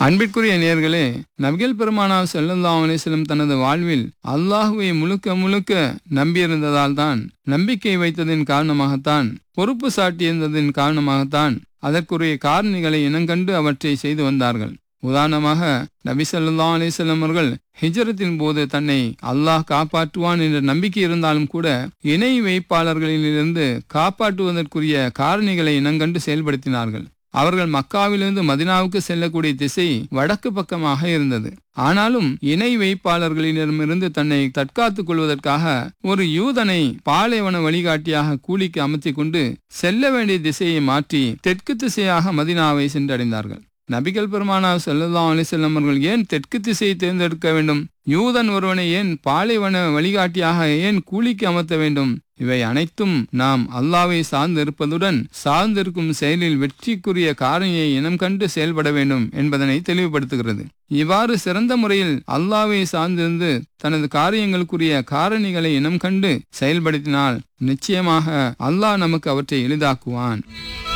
அன்பிற்குரிய நேர்களே நபிகள் பெருமானார் ஸல்லல்லாஹு அலைஹி வஸல்லம் தனது வாழ்வில் அல்லாஹுவை முழுக்க முழுக்க நம்பியிருந்ததால் தான் நம்பிக்கை வைத்ததின் காரணமாகத்தான் பொறுப்பு சாட்டியிருந்ததின் காரணமாகத்தான் அதற்குரிய காரணிகளை இனங்கண்டு அவற்றை செய்து வந்தார்கள் உதாரணமாக நபி ஸல்லல்லாஹு அலைஹி வஸல்லம் அவர்கள் ஹிஜ்ரத்தின் போது தன்னை அல்லாஹ் காப்பாற்றுவான் என்ற நம்பிக்கை இருந்தாலும் கூட இணை வைப்பாளர்களிலிருந்து காப்பாற்றுவதற்குரிய காரணிகளை இனங்கண்டு செயல்படுத்தினார்கள் அவர்கள் மக்காவிலிருந்து மதினாவுக்கு செல்லக்கூடிய திசை வடக்கு பக்கமாக இருந்தது ஆனாலும் இணை வைப்பாளர்களிடமிருந்து தன்னை தற்காத்துக் கொள்வதற்காக ஒரு யூதனை பாலைவன வழிகாட்டியாக கூலிக்கு அமர்த்தி கொண்டு செல்ல வேண்டிய திசையை மாற்றி தெற்கு திசையாக மதினாவை சென்றடைந்தார்கள் நபிகள் பெருமானார் ஸல்லல்லாஹு அலைஹி வஸல்லம் அவர்கள் ஏன் தெற்கு திசையை தேர்ந்தெடுக்க வேண்டும் யூதன் ஒருவனை ஏன் பாலைவன வழிகாட்டியாக ஏன் கூலிக்கு அமர்த்த வேண்டும் இவை அனைத்தும் நாம் அல்லாவை சார்ந்து இருப்பதுடன் சார்ந்திருக்கும் செயலில் வெற்றிக்குரிய காரணியை இனம் கண்டு செயல்பட வேண்டும் என்பதனை தெளிவுபடுத்துகிறது இவ்வாறு சிறந்த முறையில் அல்லாவை சார்ந்திருந்து தனது காரியங்களுக்குரிய காரணிகளை இனம் கண்டு செயல்படுத்தினால் நிச்சயமாக அல்லாஹ் நமக்கு அவற்றை எளிதாக்குவான்